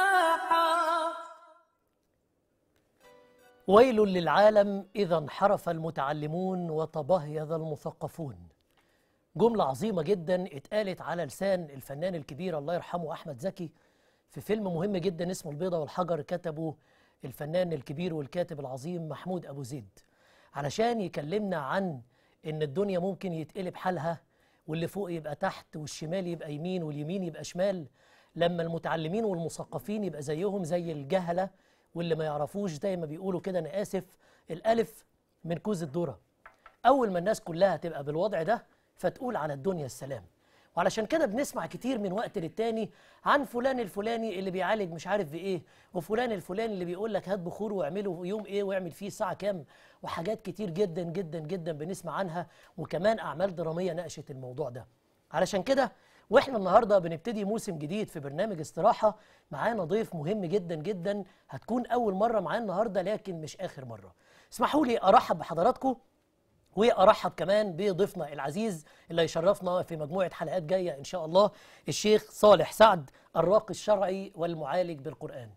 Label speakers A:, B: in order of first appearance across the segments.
A: الساحة ويل للعالم إذا انحرف المتعلمون وتبهيض المثقفون جملة عظيمة جدا اتقالت على لسان الفنان الكبير الله يرحمه أحمد زكي في فيلم مهم جدا اسمه البيضة والحجر كتبه الفنان الكبير والكاتب العظيم محمود أبو زيد علشان يكلمنا عن إن الدنيا ممكن يتقلب حالها واللي فوق يبقى تحت والشمال يبقى يمين واليمين يبقى شمال لما المتعلمين والمثقفين يبقى زيهم زي الجهلة واللي ما يعرفوش زي ما بيقولوا كده أنا آسف الألف من كوز الذرة أول ما الناس كلها تبقى بالوضع ده فتقول على الدنيا السلام وعلشان كده بنسمع كتير من وقت للتاني عن فلان الفلاني اللي بيعالج مش عارف بايه وفلان الفلاني اللي بيقول لك هات بخور واعمله يوم ايه واعمل فيه الساعه كام وحاجات كتير جدا جدا جدا بنسمع عنها وكمان اعمال دراميه ناقشت الموضوع ده علشان كده واحنا النهارده بنبتدي موسم جديد في برنامج استراحه معانا ضيف مهم جدا جدا هتكون اول مره معانا النهارده لكن مش اخر مره اسمحوا لي ارحب بحضراتكم وارحب كمان بضيفنا العزيز اللي هيشرفنا في مجموعه حلقات جايه ان شاء الله الشيخ صالح سعد الراقي الشرعي والمعالج بالقران.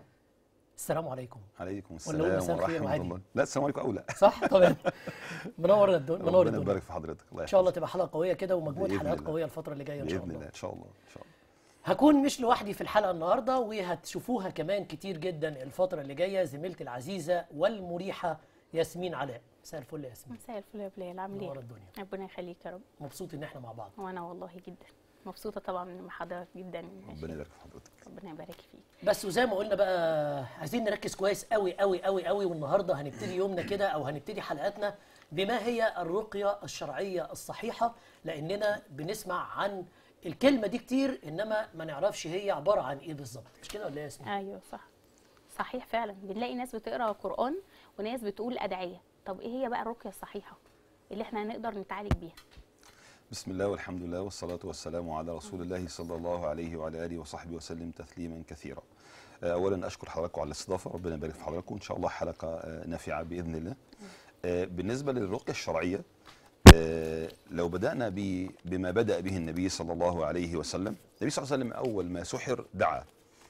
A: السلام عليكم.
B: عليكم
A: ولا أقول
B: السلام
A: مساء الخير
B: ورحمه
A: وعادي؟
B: الله لا السلام عليكم اولى
A: صح تمام منور الدنيا منور
B: ربنا
A: الدنيا
B: يبارك في حضرتك الله
A: ان شاء الله
B: يحفظك.
A: تبقى حلقه قويه كده ومجموعه
B: بإذن
A: حلقات
B: الله.
A: قويه الفتره اللي جايه ان شاء
B: باذن
A: الله.
B: الله ان شاء الله ان شاء الله
A: هكون مش لوحدي في الحلقه النهارده وهتشوفوها كمان كتير جدا الفتره اللي جايه زميلتي العزيزه والمريحه ياسمين علاء مساء الفل يا ياسمين
C: مساء الفل يا بلال عامل
A: منور
C: ايه؟
A: الدنيا
C: ربنا يخليك يا رب
A: مبسوط ان احنا مع بعض
C: وانا والله جدا مبسوطه طبعا من حضرتك جدا
B: ربنا يبارك في حضرتك
C: ربنا يبارك فيك
A: بس وزي ما قلنا بقى عايزين نركز كويس قوي قوي قوي قوي والنهارده هنبتدي يومنا كده او هنبتدي حلقاتنا بما هي الرقيه الشرعيه الصحيحه لاننا بنسمع عن الكلمه دي كتير انما ما نعرفش هي عباره عن ايه بالظبط مش كده ولا ايه يا ياسمين؟
C: ايوه صح صحيح فعلا بنلاقي ناس بتقرا قران وناس بتقول ادعيه طب ايه هي بقى الرقيه الصحيحه اللي احنا نقدر نتعالج بيها
B: بسم الله والحمد لله والصلاة والسلام على رسول الله صلى الله عليه وعلى آله وصحبه وسلم تسليما كثيرا آه، أولا أشكر حضراتكم على الاستضافة ربنا يبارك في حضراتكم إن شاء الله حلقة آه، نافعة بإذن الله آه، بالنسبة للرقية الشرعية آه، لو بدأنا ب- بما بدأ به النبي صلى الله عليه وسلم النبي صلى الله عليه وسلم أول ما سحر دعا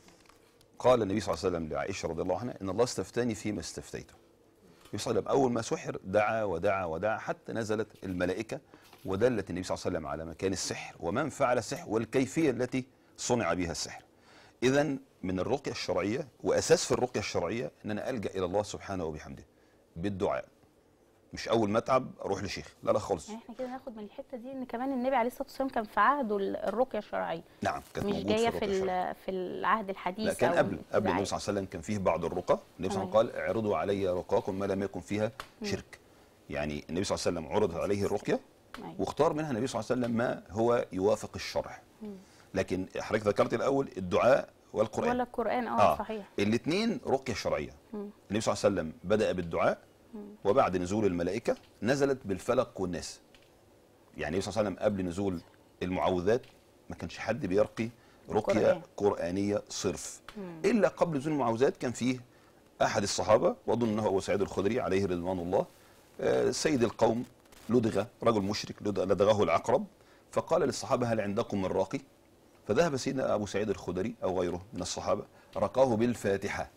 B: قال النبي صلى الله عليه وسلم لعائشة رضي الله عنها إن الله استفتاني فيما استفتيته النبي صلى الله عليه وسلم أول ما سحر دعا ودعا ودعا حتى نزلت الملائكة ودلت النبي صلى الله عليه وسلم على مكان السحر ومن فعل السحر والكيفية التي صنع بها السحر إذا من الرقية الشرعية وأساس في الرقية الشرعية أن أنا ألجأ إلى الله سبحانه وبحمده بالدعاء مش أول ما أتعب أروح لشيخ لا لا خالص
C: يعني احنا كده ناخد من الحته دي ان كمان النبي عليه الصلاه والسلام كان في عهده ال- الرقيه الشرعيه
B: نعم كانت
C: مش
B: موجود
C: جايه
B: في
C: في
B: الرقية الشرعية.
C: ال- في العهد الحديث
B: لا كان
C: أو
B: قبل قبل
C: الدعاية.
B: النبي صلى الله عليه وسلم كان فيه بعض الرقى النبي صلى الله عليه وسلم قال اعرضوا علي رقاكم ما لم يكن فيها شرك يعني النبي صلى الله عليه وسلم عرض عليه الرقيه
C: أيوة.
B: واختار منها النبي صلى الله عليه وسلم ما هو يوافق الشرع لكن حضرتك ذكرت الاول الدعاء والقران
C: ولا القران اه, صحيح
B: الاثنين رقيه شرعيه النبي صلى الله عليه وسلم بدا بالدعاء وبعد نزول الملائكه نزلت بالفلق والناس يعني النبي صلى الله عليه وسلم قبل نزول المعوذات ما كانش حد بيرقي رقيه
C: القرآن.
B: قرانيه صرف الا قبل نزول المعوذات كان فيه احد الصحابه واظن انه هو سعيد الخدري عليه رضوان الله آه، سيد القوم لدغ رجل مشرك لدغ- لدغه العقرب فقال للصحابه هل عندكم من راقي فذهب سيدنا ابو سعيد الخدري او غيره من الصحابه رقاه بالفاتحه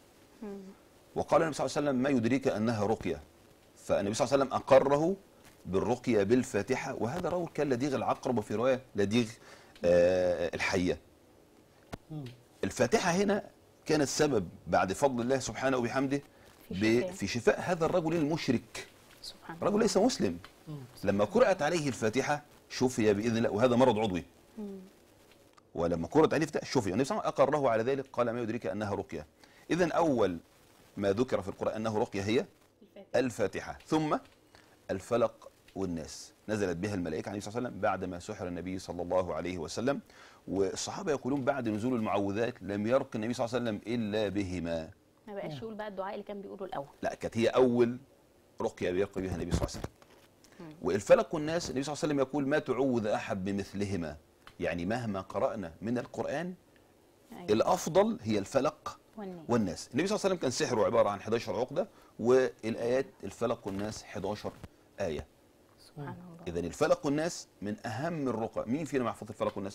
B: وقال النبي صلى الله عليه وسلم ما يدريك انها رقيه فالنبي صلى الله عليه وسلم اقره بالرقيه بالفاتحه وهذا رجل كان لديغ العقرب وفي روايه لديغ آه، الحيه الفاتحه هنا كانت سبب بعد فضل الله سبحانه وبحمده
C: في
B: ب-
C: شفاء.
B: في شفاء هذا الرجل المشرك
C: سبحان الله
B: رجل ليس مسلم لما قرأت عليه الفاتحة شفي بإذن الله وهذا مرض عضوي ولما قرأت عليه الفاتحة شفي النبي صلى الله عليه وسلم أقره على ذلك قال ما يدريك أنها رقية إذا أول ما ذكر في القرآن أنه رقية هي الفاتحة ثم الفلق والناس نزلت بها الملائكة عليه الصلاة والسلام بعدما سحر النبي صلى الله عليه وسلم والصحابة يقولون بعد نزول المعوذات لم يرق النبي صلى الله عليه وسلم إلا بهما
C: ما بقاش يقول بقى الدعاء اللي كان بيقوله الاول
B: لا كانت هي اول رقيه بيرقي بها النبي صلى الله عليه وسلم والفلق والناس النبي صلى الله عليه وسلم يقول ما تعوذ احد بمثلهما يعني مهما قرانا من القران
C: أيوة.
B: الافضل هي الفلق
C: والناس
B: والناس النبي صلى الله عليه وسلم كان سحره عباره عن 11 عقده والايات الفلق والناس 11 ايه
C: سبحان الله
B: اذا الفلق والناس من اهم الرقى مين فينا محفوظ الفلق والناس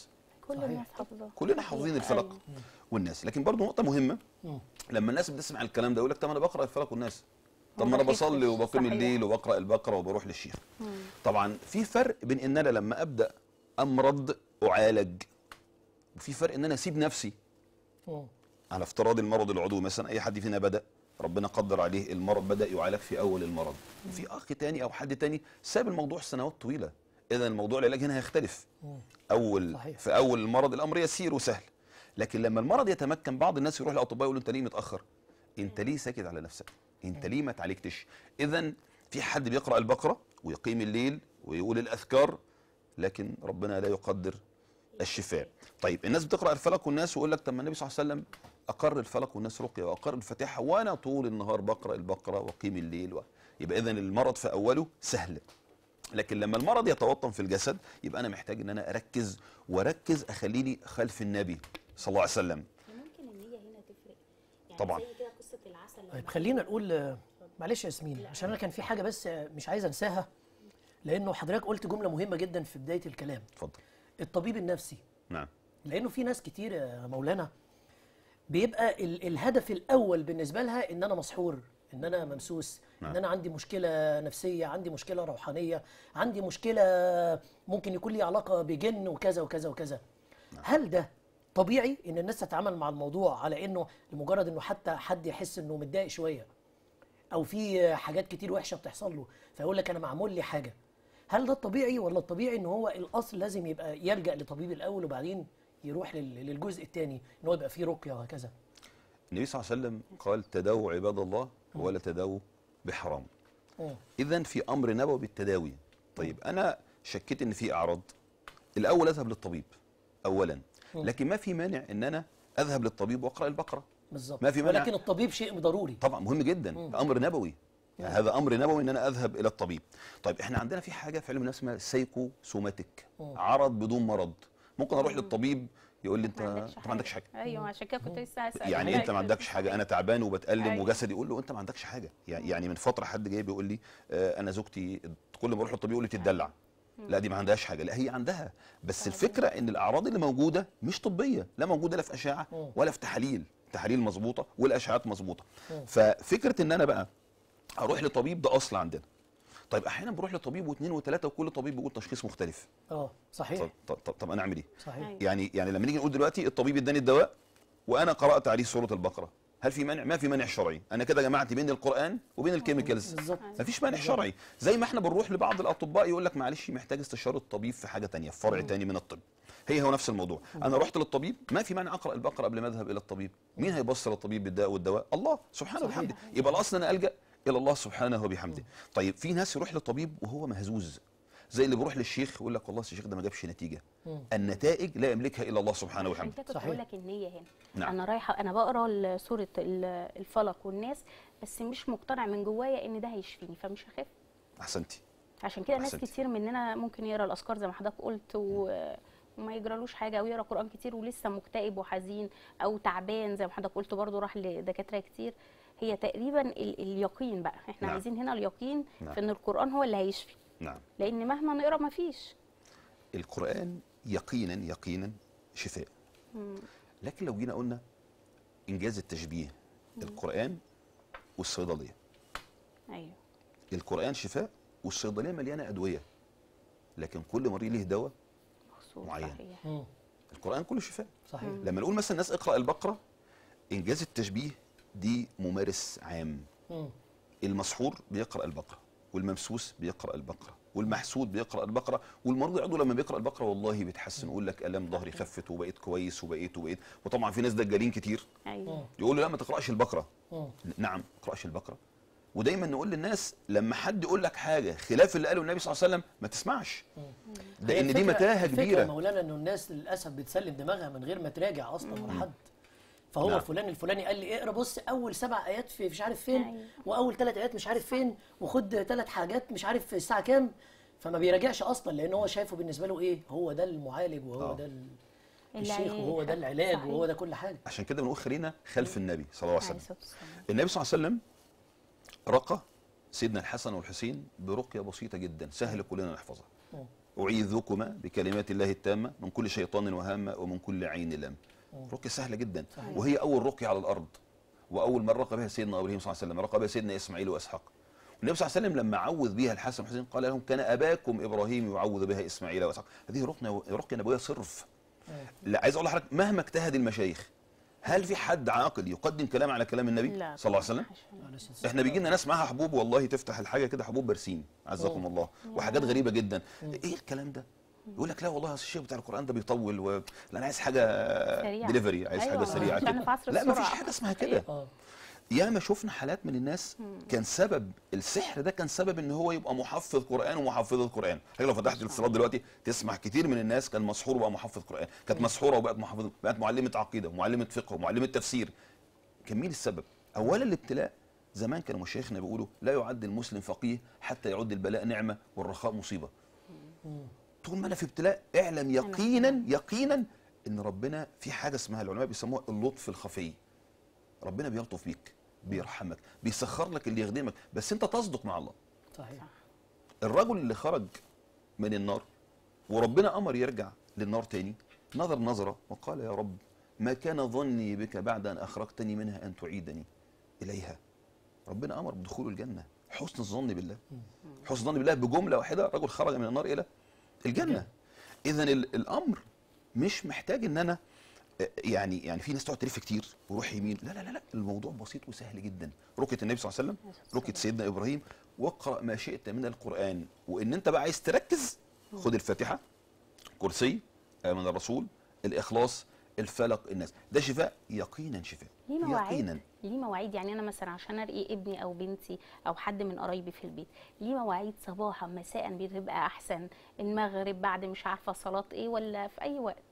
C: كل
A: صحيح.
C: الناس حافظاه
B: كلنا حافظين الفلك
C: أيوة.
B: والناس لكن برضه نقطه مهمه
A: مم.
B: لما الناس بتسمع الكلام ده يقول لك طب انا بقرا الفلك والناس طب
C: ما
B: ما انا
C: بحسش.
B: بصلي وبقيم
C: صحيح.
B: الليل وبقرا البقره وبروح للشيخ
C: مم.
B: طبعا في فرق بين ان انا لما ابدا امرض اعالج وفي فرق ان انا اسيب نفسي
A: مم.
B: على افتراض المرض العضوي مثلا اي حد فينا بدا ربنا قدر عليه المرض بدا يعالج في اول المرض وفي اخ تاني او حد تاني ساب الموضوع سنوات طويله اذا الموضوع العلاج هنا هيختلف
A: مم.
B: اول
A: صحيح.
B: في اول المرض الامر يسير وسهل لكن لما المرض يتمكن بعض الناس يروح لاطباء يقول له انت ليه متاخر انت ليه ساكت على نفسك انت ليه ما تعالجتش اذا في حد بيقرا البقره ويقيم الليل ويقول الاذكار لكن ربنا لا يقدر الشفاء طيب الناس بتقرا الفلك والناس ويقول لك طب ما النبي صلى الله عليه وسلم اقر الفلك والناس رقيه واقر الفاتحه وانا طول النهار بقرا البقره واقيم الليل و... يبقى اذا المرض في اوله سهل لكن لما المرض يتوطن في الجسد يبقى انا محتاج ان انا اركز واركز اخليني خلف النبي صلى الله عليه وسلم
D: ممكن النية هنا تفرق يعني
B: طبعا.
D: زي كده قصة العسل لما
A: طيب خلينا نقول آه، معلش يا ياسمين عشان انا كان في حاجه بس آه، مش عايز انساها لانه حضرتك قلت جمله مهمه جدا في بدايه الكلام
B: اتفضل
A: الطبيب النفسي
B: نعم
A: لانه في ناس كتير يا مولانا بيبقى ال الهدف الاول بالنسبه لها ان انا مسحور ان انا ممسوس ان
B: نعم.
A: انا عندي مشكله نفسيه عندي مشكله روحانيه عندي مشكله ممكن يكون لي علاقه بجن وكذا وكذا وكذا هل ده طبيعي ان الناس تتعامل مع الموضوع على انه لمجرد انه حتى حد يحس انه متضايق شويه او في حاجات كتير وحشه بتحصل له فيقول لك انا معمول لي حاجه هل ده الطبيعي ولا الطبيعي ان هو الاصل لازم يبقى يلجا لطبيب الاول وبعدين يروح لل- للجزء الثاني ان هو يبقى فيه رقيه وهكذا
B: النبي صلى الله عليه وسلم قال تداووا عباد الله ولا تداووا بحرام
A: مم.
B: اذا في امر نبوي بالتداوي طيب انا شكيت ان في اعراض الاول اذهب للطبيب اولا لكن ما في مانع ان انا اذهب للطبيب واقرا البقره
A: بالظبط
B: ما في مانع.
A: ولكن الطبيب شيء ضروري
B: طبعا مهم جدا امر نبوي يعني هذا امر نبوي ان انا اذهب الى الطبيب طيب احنا عندنا في حاجه في علم النفس اسمها سايكو سوماتيك عرض بدون مرض ممكن اروح للطبيب يقول لي انت انت ما عندكش حاجه
C: ايوه عشان كده كنت لسه هسأل
B: يعني انت ما عندكش حاجه انا تعبان وبتالم
C: أيوة.
B: وجسدي يقول له انت ما عندكش حاجه يعني يعني من فتره حد جاي بيقول لي آه، انا زوجتي كل ما اروح للطبيب يقول لي تدلع لا دي ما عندهاش حاجه لا هي عندها بس الفكره ان الاعراض اللي موجوده مش طبيه لا موجوده لا في اشعه ولا في تحاليل تحاليل مظبوطه والاشعات مظبوطه ففكره ان انا بقى اروح لطبيب ده اصل عندنا طيب احيانا بروح لطبيب واثنين وثلاثه وكل طبيب بيقول تشخيص مختلف
A: اه
B: طب,
A: صحيح
B: طب, طب, طب انا اعمل ايه
A: صحيح
C: أيوة.
B: يعني يعني لما نيجي نقول دلوقتي الطبيب اداني الدواء وانا قرات عليه سوره البقره هل في مانع ما في مانع شرعي انا كده جمعت بين القران وبين الكيميكالز
A: بالظبط
B: مفيش مانع شرعي زي ما احنا بنروح لبعض الاطباء يقول لك معلش محتاج استشاره الطبيب في حاجه تانية في فرع تاني من الطب هي هو نفس الموضوع انا رحت للطبيب ما في مانع اقرا البقره قبل ما اذهب الى الطبيب مين هيبصر الطبيب بالداء والدواء الله سبحانه وبحمده يبقى الاصل انا الجا الى الله سبحانه وبحمده طيب في ناس يروح للطبيب وهو مهزوز زي اللي بيروح للشيخ يقول لك والله الشيخ ده ما جابش نتيجه النتائج لا يملكها الا الله سبحانه
C: عشان
B: وبحمده
C: كده كنت
A: صحيح.
C: بقول لك النيه هنا
B: نعم.
C: انا رايحه انا بقرا ال- سوره ال- الفلق والناس بس مش مقتنع من جوايا ان ده هيشفيني فمش هخاف
B: احسنتي
C: عشان كده ناس
B: أحسنتي.
C: كتير مننا ممكن يقرا الاذكار زي ما حضرتك قلت و... وما يجرالوش حاجه او يقرا قران كتير ولسه مكتئب وحزين او تعبان زي ما حضرتك قلت برضو راح لدكاتره كتير هي تقريبا ال... اليقين بقى احنا
B: نعم.
C: عايزين هنا اليقين
B: نعم.
C: في ان القران هو اللي هيشفي
B: نعم
C: لان مهما نقرا ما فيش
B: القرآن يقينا يقينا شفاء لكن لو جينا قلنا إنجاز التشبيه القرآن والصيدلية
C: ايوه
B: القرآن شفاء والصيدلية مليانة أدوية لكن كل مريض له دواء
C: مخصوص
B: معين.
C: صحيح
A: مم.
B: القرآن كله شفاء
A: صحيح
B: لما نقول مثلا الناس اقرأ البقرة إنجاز التشبيه دي ممارس عام
A: مم.
B: المسحور بيقرأ البقرة والممسوس بيقرأ البقرة والمحسود بيقرأ البقرة والمريض عنده لما بيقرأ البقرة والله بيتحسن يقول لك ألم ظهري خفت وبقيت كويس وبقيت وبقيت وطبعا في ناس دجالين كتير
C: ايوه
B: يقول له لا ما تقرأش البقرة
A: مم.
B: نعم ما تقرأش البقرة ودايما نقول للناس لما حد يقول لك حاجة خلاف اللي قاله النبي صلى الله عليه وسلم ما تسمعش
A: هي
B: لأن دي
A: الفكرة-
B: متاهة
A: الفكرة يا
B: كبيرة
A: مولانا انه الناس للاسف بتسلم دماغها من غير ما تراجع اصلا ولا حد فهو
B: نعم.
A: فلان الفلاني قال لي اقرا بص اول سبع ايات في مش عارف فين
C: أيوة.
A: واول ثلاث ايات مش عارف فين وخد ثلاث حاجات مش عارف في الساعه كام فما بيراجعش اصلا لان هو شايفه بالنسبه له ايه هو ده المعالج وهو
B: آه.
A: ده ال-
C: اللي
A: الشيخ
C: هي-
A: وهو ده العلاج
C: صحيح.
A: وهو ده كل حاجه
B: عشان كده بنقول خلينا خلف النبي صلى الله عليه
C: عليه
B: وسلم
C: الصلاه والسلام
B: النبي صلى الله عليه وسلم رقى سيدنا الحسن والحسين برقية بسيطة جدا سهل كلنا نحفظها اعيذكما بكلمات الله التامه من كل شيطان وهامه ومن كل عين لام رقيه سهله جدا
A: صحيح.
B: وهي اول رقيه على الارض واول من رقى بها سيدنا ابراهيم صلى الله عليه وسلم رقى بها سيدنا اسماعيل واسحاق والنبي صلى الله عليه وسلم لما عوذ بها الحسن والحسين قال لهم كان اباكم ابراهيم يعوذ بها اسماعيل واسحاق هذه رقيه رقيه نبويه صرف لا عايز اقول لحضرتك مهما اجتهد المشايخ هل في حد عاقل يقدم كلام على كلام النبي
C: لا
B: صلى الله عليه وسلم
C: حاشا.
A: معلش يا
B: احنا بيجي لنا ناس معاها حبوب والله تفتح الحاجه كده حبوب برسيم عزكم الله وحاجات غريبه جدا ايه الكلام ده يقول لك لا والله أصل الشيخ بتاع القران ده بيطول و... لا انا عايز حاجه
C: سريعة.
B: ديليفري عايز
C: أيوة،
B: حاجه سريعه
C: عشان
B: كده
C: في عصر
B: لا ما فيش
C: السرعة.
B: حاجه اسمها كده
A: اه
B: ياما شفنا حالات من الناس كان سبب السحر ده كان سبب ان هو يبقى محفظ قران ومحفظ القران حضرتك لو فتحت الاتصالات دلوقتي تسمع كتير من الناس كان مسحور وبقى محفظ قران كانت مسحوره وبقت محفظ بقت معلمه عقيده ومعلمه فقه ومعلمه تفسير كان مين السبب اولا الابتلاء زمان كانوا مشايخنا بيقولوا لا يعد المسلم فقيه حتى يعد البلاء نعمه والرخاء مصيبه طول ما انا في ابتلاء اعلم يقينا يقينا ان ربنا في حاجه اسمها العلماء بيسموها اللطف الخفي ربنا بيلطف بيك بيرحمك بيسخر لك اللي يخدمك بس انت تصدق مع الله
A: صحيح
B: الرجل اللي خرج من النار وربنا امر يرجع للنار تاني نظر نظره وقال يا رب ما كان ظني بك بعد ان اخرجتني منها ان تعيدني اليها ربنا امر بدخول الجنه حسن الظن بالله حسن الظن بالله بجمله واحده رجل خرج من النار الى الجنه اذا ال- الامر مش محتاج ان انا آه، يعني يعني في ناس تقعد تلف كتير وروح يمين لا لا لا لا الموضوع بسيط وسهل جدا ركيه النبي صلى الله عليه وسلم ركيه سيدنا ابراهيم واقرا ما شئت من القران وان انت بقى عايز تركز خد الفاتحه كرسي امن الرسول الاخلاص الفلق الناس ده شفاء يقينا شفاء
C: ليه مواعيد
B: يقينا
C: ليه مواعيد يعني انا مثلا عشان ارقي ابني او بنتي او حد من قرايبي في البيت ليه مواعيد صباحا مساء بتبقى احسن المغرب بعد مش عارفه صلاه ايه ولا في اي وقت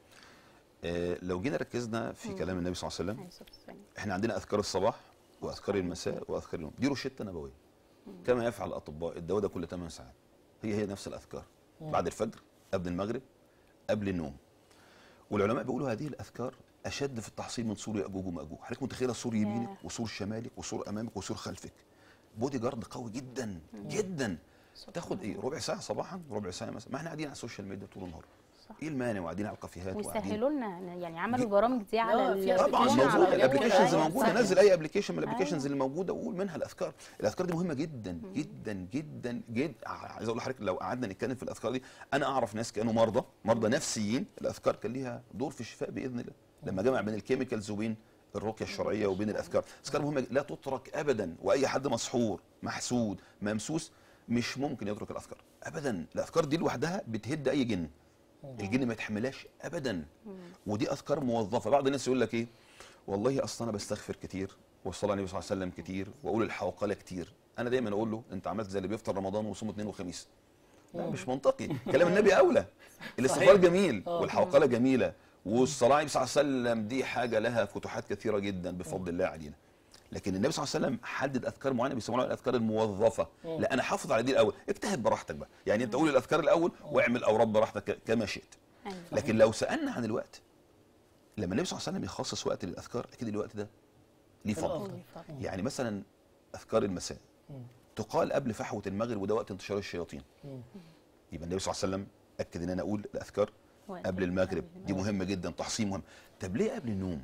B: آه لو جينا ركزنا في كلام النبي صلى الله عليه وسلم
C: عليه الصلاة والسلام.
B: احنا عندنا اذكار الصباح واذكار المساء واذكار النوم دي روشته نبويه كما يفعل الاطباء الدواء ده كل 8 ساعات هي هي نفس الاذكار بعد الفجر قبل المغرب قبل النوم والعلماء بيقولوا هذه الاذكار اشد في التحصيل من سور ياجوج وماجوج حضرتك متخيله سور يمينك
C: ياه.
B: وسور شمالك وسور امامك وسور خلفك بودي جارد قوي جدا جدا
C: سبحان
B: تاخد ايه
C: الله.
B: ربع ساعه صباحا ربع ساعه مثلا ما احنا قاعدين على السوشيال ميديا طول النهار
C: صح.
B: ايه المانع وقاعدين على الكافيهات وقاعدين
C: ويسهلوا لنا يعني عملوا
B: جي-
C: البرامج دي على
A: آه، في
C: ال-
B: طبعا
A: application
C: على
A: على
B: موجوده
A: الجوال.
B: الابلكيشنز
A: أيوة،
B: موجوده
A: صحيح.
B: نزل اي ابلكيشن من الابلكيشنز
C: أيوة.
B: اللي موجوده وقول منها الاذكار الاذكار دي مهمه جدا جدا جدا جدا عايز اقول لحضرتك لو قعدنا نتكلم في الاذكار دي انا اعرف ناس كانوا مرضى مرضى نفسيين الاذكار كان ليها دور في الشفاء باذن الله لما جمع بين الكيميكالز وبين الرقيه الشرعيه وبين الاذكار الاذكار مهمه لا تترك ابدا واي حد مسحور محسود ممسوس مش ممكن يترك الاذكار ابدا الاذكار دي لوحدها بتهد اي جن الجن ما يتحملهاش ابدا ودي اذكار موظفه بعض الناس يقول لك ايه والله اصل انا بستغفر كتير والصلاه على النبي صلى الله عليه وسلم كتير واقول الحوقله كتير انا دايما اقول له انت عملت زي اللي بيفطر رمضان ويصوم اثنين وخميس لا مش منطقي كلام النبي اولى الاستغفار
A: صحيح.
B: جميل
A: آه.
B: والحوقله جميله والصلاه على النبي صلى الله عليه وسلم دي حاجه لها فتوحات كثيره جدا بفضل الله علينا لكن النبي صلى الله عليه وسلم حدد اذكار معينه بيسموها الاذكار الموظفه لا انا حافظ على دي الاول اجتهد براحتك بقى يعني انت قول الاذكار الاول واعمل اوراد براحتك ك- كما شئت
C: أيوة.
B: لكن لو سالنا عن الوقت لما النبي صلى الله عليه وسلم يخصص وقت للاذكار اكيد الوقت ده ليه فضل
A: الأفضل.
B: يعني مثلا اذكار المساء تقال قبل فحوه المغرب وده وقت انتشار الشياطين يبقى النبي صلى الله عليه وسلم اكد ان انا اقول الاذكار
C: وقت
B: قبل المغرب
C: قبل
B: دي مهمه جدا تحصين مهم طب ليه قبل النوم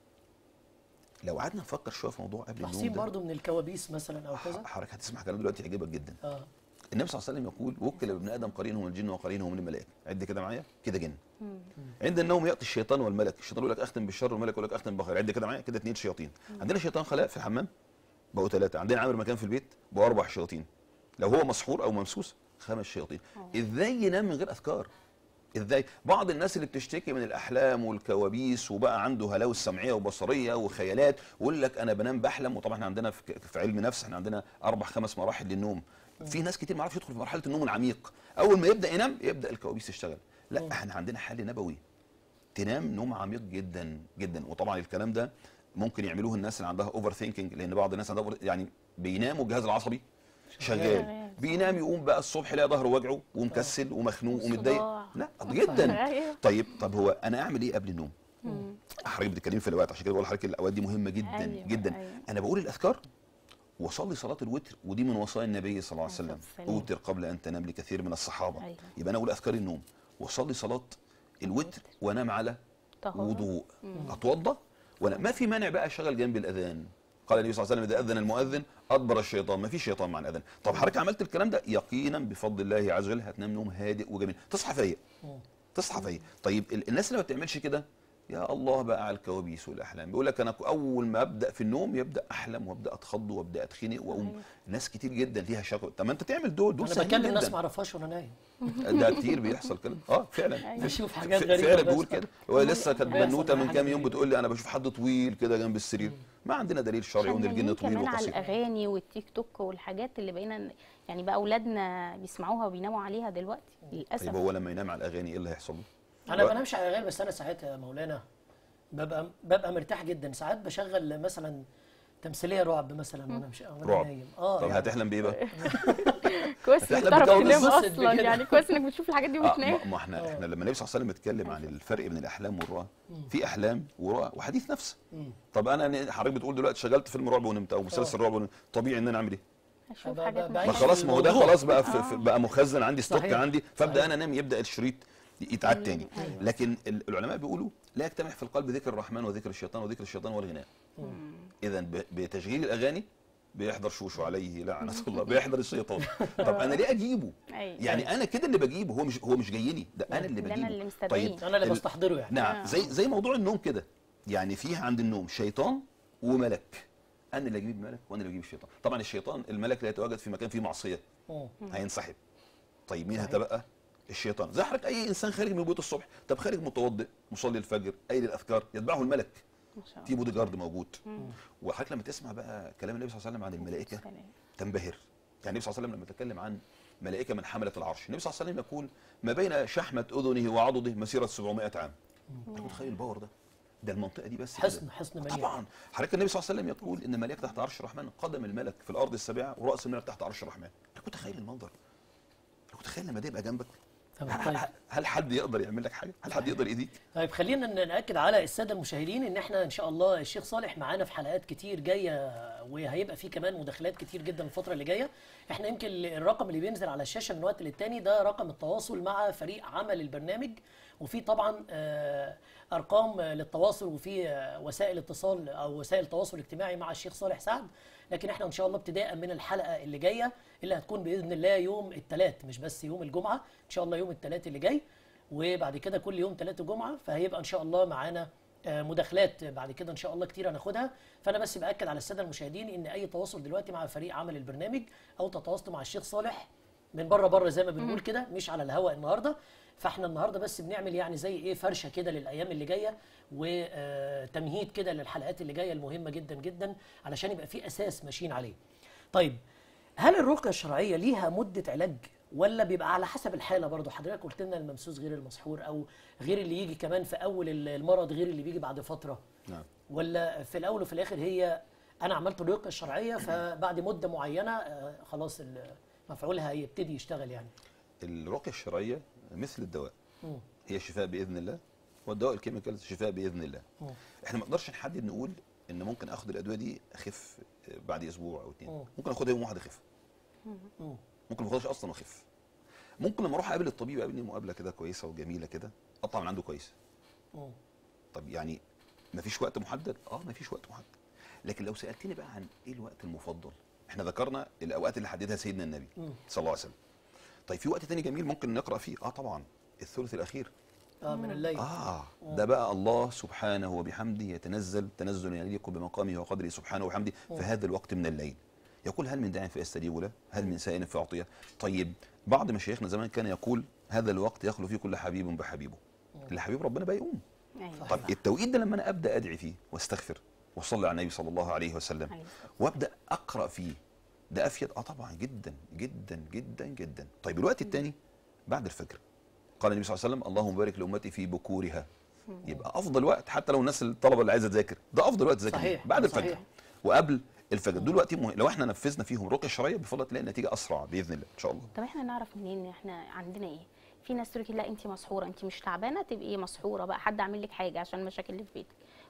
B: لو قعدنا نفكر شويه في موضوع قبل النوم
A: تحسين
B: ده
A: برضو من الكوابيس مثلا او كذا
B: حضرتك هتسمع كلام دلوقتي يعجبك جدا
A: اه
B: النبي صلى الله عليه وسلم يقول وكل بابن ادم قرينه من الجن وقرينه من الملائكه عد كده معايا كده جن عند النوم ياتي الشيطان والملك الشيطان يقول لك اختم بالشر والملك يقول لك اختم بالخير عد كده معايا كده اثنين شياطين عندنا شيطان خلاء في الحمام بقوا ثلاثه عندنا عامر مكان في البيت بقوا اربع شياطين لو هو مسحور او ممسوس خمس شياطين ازاي ينام من غير اذكار ازاي بعض الناس اللي بتشتكي من الاحلام والكوابيس وبقى عنده هلاوس سمعيه وبصريه وخيالات ويقول لك انا بنام بحلم وطبعا احنا عندنا في في علم نفس احنا عندنا اربع خمس مراحل للنوم في ناس كتير ما يعرفش يدخل في مرحله النوم العميق اول ما يبدا ينام يبدا الكوابيس تشتغل لا احنا عندنا حل نبوي تنام نوم عميق جدا جدا وطبعا الكلام ده ممكن يعملوه الناس اللي عندها اوفر ثينكينج لان بعض الناس عندها over- يعني بيناموا الجهاز العصبي شغال
C: شغال.
B: بينام يقوم بقى الصبح يلاقي ظهره وجعه ومكسل ومخنوق ومتضايق
C: وصداع.
B: لا جدا
C: أيوة.
B: طيب طب هو انا اعمل ايه قبل النوم حضرتك بتتكلمي في الاوقات عشان كده بقول لحضرتك الاوقات دي مهمه جدا
C: أيوة،
B: جدا
C: أيوة.
B: انا بقول الاذكار وصلي صلاه الوتر ودي من وصايا النبي صلى الله عليه
C: عليه
B: وسلم
C: الصلاة والسلام.
B: اوتر قبل ان تنام لكثير من الصحابه
C: أيوة.
B: يبقى انا اقول اذكار النوم وصلي صلاه الوتر وانام على
C: طهارة.
B: وضوء اتوضى وانا ما في مانع بقى اشغل جنب الاذان قال النبي صلى الله عليه وسلم اذا اذن المؤذن ادبر الشيطان ما في شيطان مع الاذان طب حضرتك عملت الكلام ده يقينا بفضل الله عز وجل هتنام نوم هادئ وجميل تصحى فايق تصحى فايق طيب ال- الناس اللي ما بتعملش كده يا الله بقى على الكوابيس والاحلام بيقول لك انا اول ما ابدا في النوم يبدا احلم وابدا اتخض وابدا اتخنق واقوم
C: أيوة.
B: ناس كتير جدا ليها شكوى طب ما انت تعمل دول دول
A: انا
B: سهلين
A: بكلم ناس
B: جدا
A: ما اعرفهاش وانا نايم
B: ده كتير بيحصل كده اه فعلا
C: أيوة.
A: بشوف حاجات
B: ف-
A: غريبه
B: فعلا
A: بس.
B: بيقول كده هو لسه كانت
A: بيحصل
B: بنوته من
A: حاجات
B: كام يوم
A: غريبة.
B: بتقول لي انا بشوف حد طويل كده جنب السرير ما عندنا دليل شرعي ان الجن
C: فنانين
B: طويل
C: كمان على
B: وقصير
C: الاغاني والتيك توك والحاجات اللي بقينا يعني بقى اولادنا بيسمعوها وبيناموا عليها دلوقتي للاسف
B: طيب هو لما ينام على الاغاني ايه اللي هيحصل له؟
A: انا بنامش على الاغاني بس انا ساعتها يا مولانا ببقى ببقى مرتاح جدا ساعات بشغل مثلا تمثيليه رعب مثلا وانا مش وانا
B: رعب.
A: نايم اه
B: طب
A: يعني
B: هتحلم بايه بقى؟
C: كويس انك
B: إحنا
C: تعرف
B: بنتجوز
C: تنام
A: بس
C: اصلا
A: بكده.
C: يعني كويس انك بتشوف الحاجات دي
B: آه
C: وبتنام
B: ما- ما احنا احنا لما النبي صلى الله عليه وسلم اتكلم عن الفرق بين الاحلام والرؤى في احلام ورؤى وحديث نفس طب انا حضرتك بتقول دلوقتي شغلت فيلم رعب ونمت او مسلسل رعب ونمت طبيعي ان انا اعمل ايه؟
C: اشوف
A: بقى-
C: حاجات
A: بقى-
B: ما
A: عايش
B: خلاص ما هو ده
A: الموضوع.
B: خلاص بقى في في- بقى مخزن عندي ستوك
A: صحيح.
B: عندي فابدا
A: صحيح.
B: انا انام يبدا الشريط يتعاد تاني
C: أيوة.
B: لكن ال- العلماء بيقولوا لا يجتمع في القلب ذكر الرحمن وذكر الشيطان وذكر الشيطان والغناء اذا ب- بتشغيل الاغاني بيحضر شوشو عليه لعنه الله بيحضر الشيطان طب انا ليه اجيبه
C: أيوة.
B: يعني انا كده اللي بجيبه هو مش هو مش جاي لي ده انا اللي
C: ده أنا
B: بجيبه
C: اللي مستدعيه.
A: انا اللي
B: ال-
A: بستحضره يعني
B: نعم
C: آه.
B: زي زي موضوع النوم كده يعني فيه عند النوم شيطان وملك انا اللي اجيب الملك وانا اللي اجيب الشيطان طبعا الشيطان الملك لا يتواجد في مكان فيه معصيه
A: مم.
B: هينسحب طيب مين
A: صحيح.
B: هتبقى الشيطان زي حضرتك اي انسان خارج من بيوت الصبح طب خارج متوضئ مصلي الفجر قايل الاذكار يتبعه الملك
C: ما شاء
B: في
C: الله
B: بودي جارد موجود وحضرتك لما تسمع بقى كلام النبي صلى الله عليه وسلم عن الملائكه
C: سلام.
B: تنبهر يعني النبي صلى الله عليه وسلم لما تكلم عن ملائكه من حمله العرش النبي صلى الله عليه وسلم يقول ما بين شحمه اذنه وعضده مسيره 700 عام انت متخيل الباور ده ده المنطقه دي بس كده.
A: حصن حصن منيع
B: طبعا حضرتك النبي صلى الله عليه وسلم يقول ان الملائكه تحت عرش الرحمن قدم الملك في الارض السابعه وراس الملك تحت عرش الرحمن انت متخيل المنظر انت متخيل لما ده يبقى جنبك
A: تمام.
B: هل-
A: طيب
B: هل- هل حد يقدر يعمل لك حاجه هل حد يقدر يأذيك
A: طيب خلينا ن- ناكد على الساده المشاهدين ان احنا ان شاء الله الشيخ صالح معانا في حلقات كتير جايه وهيبقى في كمان مداخلات كتير جدا الفتره اللي جايه احنا يمكن الرقم اللي بينزل على الشاشه من وقت للتاني ده رقم التواصل مع فريق عمل البرنامج وفي طبعا آه، ارقام آه، للتواصل وفي آه، وسائل اتصال او وسائل تواصل اجتماعي مع الشيخ صالح سعد لكن احنا ان شاء الله ابتداء من الحلقه اللي جايه اللي هتكون باذن الله يوم الثلاث مش بس يوم الجمعه ان شاء الله يوم الثلاث اللي جاي وبعد كده كل يوم ثلاثة جمعة فهيبقى إن شاء الله معانا آه، مداخلات بعد كده إن شاء الله كتير هناخدها فأنا بس بأكد على السادة المشاهدين إن أي تواصل دلوقتي مع فريق عمل البرنامج أو تتواصلوا مع الشيخ صالح من بره بره زي ما بنقول كده مش على الهواء النهارده فاحنا النهارده بس بنعمل يعني زي ايه فرشه كده للايام اللي جايه وتمهيد كده للحلقات اللي جايه المهمه جدا جدا علشان يبقى في اساس ماشيين عليه. طيب هل الرقيه الشرعيه ليها مده علاج ولا بيبقى على حسب الحاله برضه حضرتك قلت لنا الممسوس غير المسحور او غير اللي يجي كمان في اول المرض غير اللي بيجي بعد فتره
B: نعم
A: ولا في الاول وفي الاخر هي انا عملت الرقيه الشرعيه فبعد مده معينه آه، خلاص مفعولها هيبتدي يشتغل يعني
B: الرقيه الشرعيه مثل الدواء هي شفاء باذن الله والدواء الكيميكال شفاء باذن الله احنا ما نقدرش نحدد نقول ان ممكن اخد الادويه دي اخف بعد اسبوع او اتنين
A: مم.
B: ممكن اخدها يوم واحد اخف
A: مم.
B: ممكن ما اخدهاش اصلا واخف ممكن لما اروح اقابل الطبيب يقابلني مقابله كده كويسه وجميله كده اطلع من عنده كويس
A: مم.
B: طب يعني ما فيش وقت محدد اه ما فيش وقت محدد لكن لو سالتني بقى عن ايه الوقت المفضل احنا ذكرنا الاوقات اللي حددها سيدنا النبي
A: مم.
B: صلى الله عليه وسلم طيب في وقت تاني جميل ممكن نقرا فيه اه طبعا الثلث الاخير
A: اه من الليل
B: اه ده بقى الله سبحانه وبحمده يتنزل تنزل يليق بمقامه وقدره سبحانه وبحمده في هذا الوقت من الليل يقول هل من داع فيستجيب له هل من سائل فيعطيه طيب بعض مشايخنا زمان كان يقول هذا الوقت يخلو فيه كل حبيب بحبيبه اللي حبيب ربنا بقى يقوم
C: ايوه
B: طب التوقيت ده لما انا ابدا ادعي فيه واستغفر واصلي على النبي صلى الله عليه وسلم
C: عليه الصلاة
B: وابدا اقرا فيه ده افيد اه طبعا جدا جدا جدا جدا طيب الوقت الثاني بعد الفجر قال النبي صلى الله عليه وسلم اللهم بارك لامتي في بكورها يبقى افضل وقت حتى لو الناس الطلبه اللي عايزه تذاكر ده افضل وقت تذاكر
A: صحيح،
B: فيه. بعد
A: صحيح.
B: الفجر وقبل الفجر دول وقت مهم لو احنا نفذنا فيهم رقيه شرعيه بفضل تلاقي النتيجه اسرع باذن الله ان شاء الله
C: طب احنا نعرف منين احنا عندنا ايه في ناس تقول لك لا انت مسحوره انت مش تعبانه تبقي مسحوره بقى حد عامل لك حاجه عشان المشاكل اللي في بيتك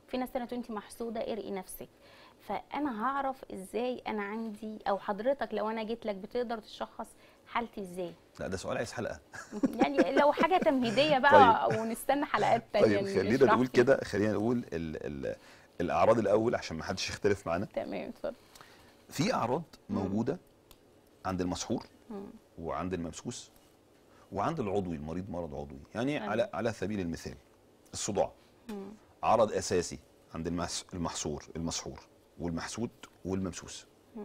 C: في ناس تانية تقول انت محسوده ارقي نفسك فانا هعرف ازاي انا عندي او حضرتك لو انا جيت لك بتقدر تشخص حالتي ازاي
B: لا ده سؤال عايز حلقه
C: يعني لو حاجه تمهيديه بقى ونستنى حلقات تانية
B: طيب خلينا
C: نشرح
B: نقول
C: فيها.
B: كده خلينا نقول ال ال الاعراض الاول عشان ما حدش يختلف معانا
C: تمام اتفضل
B: في اعراض موجوده عند المسحور وعند الممسوس وعند العضوي المريض مرض عضوي يعني
C: أيوة.
B: على على سبيل المثال الصداع عرض اساسي عند المس- المحصور المسحور والمحسود والممسوس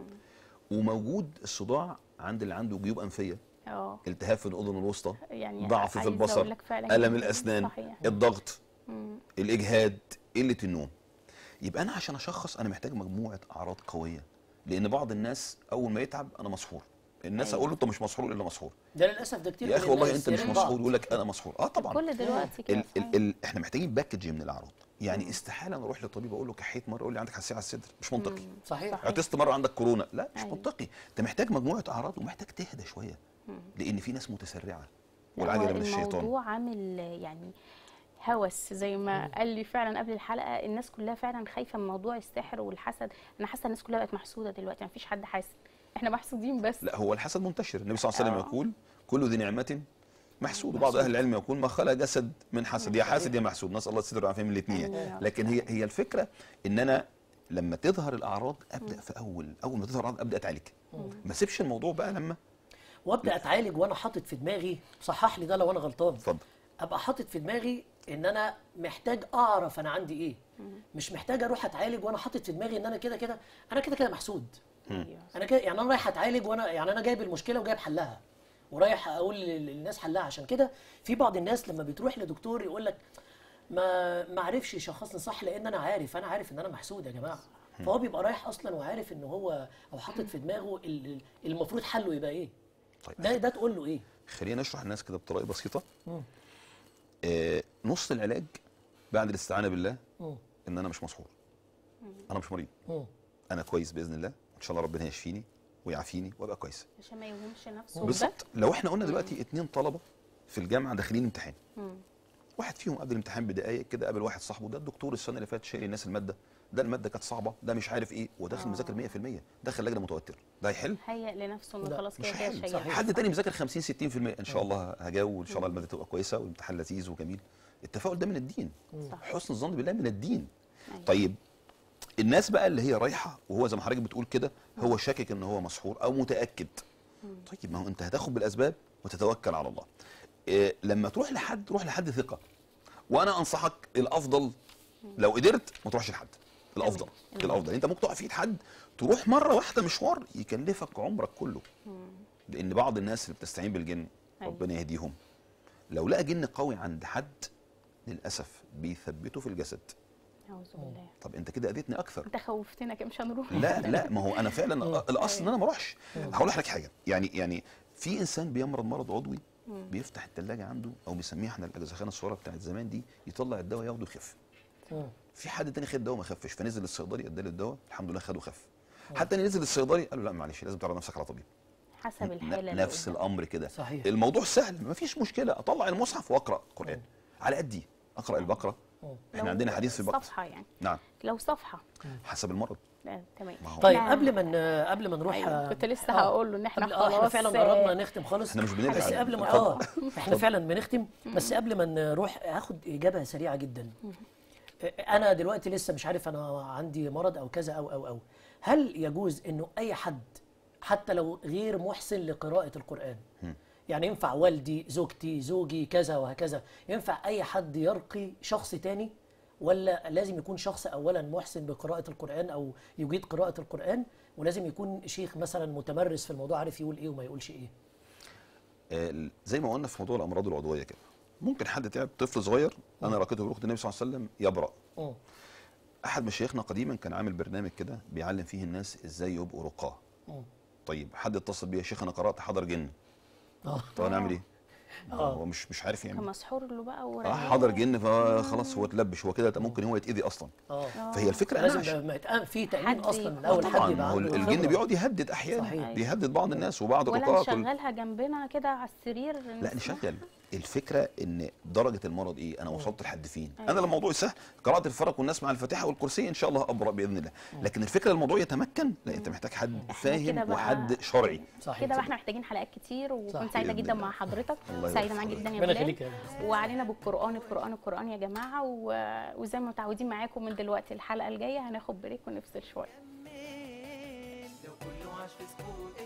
B: وموجود الصداع عند اللي عنده جيوب انفيه
C: اه
B: التهاب في الاذن الوسطى
C: يعني
B: ضعف في
C: عايزة
B: البصر
C: أقول لك فعلا
B: الم
C: كده.
B: الاسنان
C: صحيح
B: الضغط
C: مم.
B: الاجهاد قله النوم يبقى انا عشان اشخص انا محتاج مجموعه اعراض قويه لان بعض الناس اول ما يتعب انا مسحور الناس
C: أيوة.
B: اقول له انت مش مسحور الا مسحور
A: ده للاسف ده كتير
B: يا
A: من
B: اخي والله
A: الناس
B: انت مش
A: يا ريت
B: مسحور
A: بعض.
B: يقول لك انا مسحور اه طبعا
C: كل دلوقتي كده
B: ال
C: صحيح.
B: ال ال احنا محتاجين باكج من الاعراض يعني استحاله انا اروح لطبيب اقول له كحيت مره يقول لي عندك حساسيه على الصدر مش منطقي
A: صحيح
C: صح.
B: عطست مره عندك كورونا لا مش
C: أيوة.
B: منطقي انت محتاج مجموعه اعراض ومحتاج تهدى شويه لان في ناس متسرعه
C: لا،
B: والعجله
C: هو
B: من الشيطان
C: الموضوع عامل يعني هوس زي ما قال لي فعلا قبل الحلقه الناس كلها فعلا خايفه من موضوع السحر والحسد انا حاسه الناس كلها بقت محسوده دلوقتي ما فيش حد حاسد احنا محسودين بس
B: لا هو الحسد منتشر النبي صلى الله عليه وسلم
C: آه.
B: يقول كل ذي نعمه محسود وبعض اهل العلم يقول ما خلق جسد من حسد يا حاسد يا محسود نسال الله الستر والعافيه من الاثنين
C: آمين يا رب.
B: لكن هي هي الفكره ان انا لما تظهر الاعراض ابدا في اول اول ما تظهر الاعراض ابدا اتعالج ما اسيبش الموضوع بقى لما
A: وابدا اتعالج وانا حاطط في دماغي صحح لي ده لو انا غلطان
B: اتفضل
A: ابقى حاطط في دماغي ان انا محتاج اعرف انا عندي ايه مش محتاج اروح اتعالج وانا حاطط في دماغي ان انا كده كده انا كده كده محسود
C: أيوة.
A: انا كده يعني انا رايح اتعالج وانا يعني انا جايب المشكله وجايب حلها ورايح اقول لل- للناس حلها عشان كده في بعض الناس لما بتروح لدكتور يقول لك ما ما عرفش يشخصني صح لان انا عارف انا عارف ان انا محسود يا جماعه فهو بيبقى رايح اصلا وعارف ان هو او حاطط في دماغه ال- ال- المفروض حله يبقى ايه
B: طيب
A: ده ده تقول له ايه
B: خلينا نشرح الناس كده بطريقه بسيطه آه نص العلاج بعد الاستعانه بالله
A: مم.
B: ان انا مش مسحور انا مش مريض
A: مم.
B: انا كويس باذن الله ان شاء الله ربنا يشفيني ويعافيني وابقى كويس
C: عشان ما يوهمش نفسه بده
B: بالظبط لو احنا قلنا دلوقتي اتنين طلبه في الجامعه داخلين امتحان
C: مم.
B: واحد فيهم قبل الامتحان بدقايق كده قابل واحد صاحبه ده الدكتور السنه اللي فاتت شايل الناس الماده ده الماده كانت صعبه ده مش عارف ايه وداخل
C: آه.
B: مذاكر 100% داخل لجنه متوتر ده هيحل
C: هيأ لنفسه انه
A: لا،
C: خلاص
B: مش
C: كده كده
B: هيحل
C: شايل
A: صحيح.
B: حد تاني مذاكر 50 60% ان شاء الله هجاوب وان شاء الله الماده تبقى كويسه والامتحان لذيذ وجميل التفاؤل ده من الدين
C: صح.
B: حسن الظن بالله من الدين
C: أيوة.
B: طيب الناس بقى اللي هي رايحه وهو زي ما حضرتك بتقول كده هو شاكك ان هو مسحور او متاكد طيب ما هو انت هتاخد بالاسباب وتتوكل على الله إيه لما تروح لحد روح لحد ثقه وانا انصحك الافضل لو قدرت ما تروحش لحد الافضل
C: تمام.
B: الافضل انت ممكن تقع في ايد حد تروح مره واحده مشوار يكلفك عمرك كله لان بعض الناس اللي بتستعين بالجن
C: أيوة.
B: ربنا يهديهم لو لقى جن قوي عند حد للاسف بيثبته في الجسد
C: اعوذ بالله
B: طب انت كده اذيتني اكثر
C: انت خوفتنا كده مش هنروح
B: لا لا ما هو انا فعلا الاصل ان انا ما اروحش هقول لحضرتك حاجه يعني يعني في انسان بيمرض مرض عضوي بيفتح الثلاجه عنده او بيسميها احنا الاجزخانه الصغيره بتاعت زمان دي يطلع الدواء ياخده يخف
A: مم.
B: في حد تاني خد دواء ما خفش فنزل للصيدلي اداله الدواء الحمد لله خده خف حد تاني نزل للصيدلي قال له لا معلش لازم تعرض نفسك على طبيب
C: حسب الحاله
B: ن-
C: اللي
B: نفس
C: قدامك.
B: الامر كده
A: صحيح.
B: الموضوع سهل ما فيش مشكله اطلع المصحف واقرا قران على قدي اقرا البقره احنا
C: لو
B: عندنا حديث في البقره
C: صفحه يعني
B: نعم
C: لو صفحه
B: حسب المرض
C: لا، تمام
B: ما هو
A: طيب
C: لا.
A: قبل ما ن- قبل ما نروح
C: أيوة، كنت لسه
A: آه.
C: هقول له ان احنا
A: قبل آه احنا
C: خلاص
A: فعلا
C: آه،
A: قربنا نختم خالص
B: احنا مش بنرجع
A: بس قبل ما اه احنا فعلا بنختم بس قبل ما نروح هاخد اجابه سريعه جدا انا دلوقتي لسه مش عارف انا عندي مرض او كذا او او او هل يجوز انه اي حد حتى لو غير محسن لقراءه القران يعني ينفع والدي زوجتي زوجي كذا وهكذا ينفع اي حد يرقي شخص تاني ولا لازم يكون شخص اولا محسن بقراءه القران او يجيد قراءه القران ولازم يكون شيخ مثلا متمرس في الموضوع عارف يقول ايه وما يقولش ايه
B: آه، زي ما قلنا في موضوع الامراض العضويه كده ممكن حد تعب طفل صغير انا راقته برخص النبي صلى الله عليه وسلم يبرأ
A: مم.
B: احد مشايخنا قديما كان عامل برنامج كده بيعلم فيه الناس ازاي يبقوا رقاه
A: مم.
B: طيب حد اتصل بيا يا شيخ انا قرات حضر جن
A: اه
B: طب انا اعمل ايه
A: آه.
B: هو مش مش عارف يعمل
C: كمسحور له بقى
B: اه
C: ورقة.
B: حضر جن فخلاص هو اتلبش هو كده ممكن هو يتاذي اصلا
A: اه
B: فهي الفكره انا
A: لازم
B: عشان
A: ده ما يتقام في تأمين
C: حد
A: اصلا من
C: يكون-
A: الاول
B: طبعا
A: حد
B: ما
A: يبقى
B: هو
A: عنده
B: الجن
A: خبرة.
B: بيقعد يهدد احيانا
A: صحيح.
B: بيهدد بعض الناس وبعض
C: ولا
B: الرقاه كل-
C: نشغلها جنبنا كده على السرير
B: لا نشغل الفكره ان درجه المرض ايه انا وصلت لحد فين انا لما الموضوع سهل قراءه الفرق والناس مع الفاتحه والكرسي ان شاء الله ابرا باذن الله لكن الفكره الموضوع يتمكن لا انت محتاج حد
C: إحنا كده
B: فاهم
C: بقى-
B: وحد شرعي
A: صحيح
C: كده بقى احنا محتاجين حلقات كتير
A: صح.
C: وكنت سعيده
B: بإذن
C: جدا
B: الله.
C: مع حضرتك
B: الله
C: سعيده
B: يبارك
C: معاك
B: فيك.
C: جدا يا
A: ربنا
C: بلال
A: يخليك يا أستاذ.
C: وعلينا بالقران القران القران يا جماعه و- وزي ما متعودين معاكم من دلوقتي الحلقه الجايه هناخد بريك ونفصل شويه
E: لو كله عاش في سكوت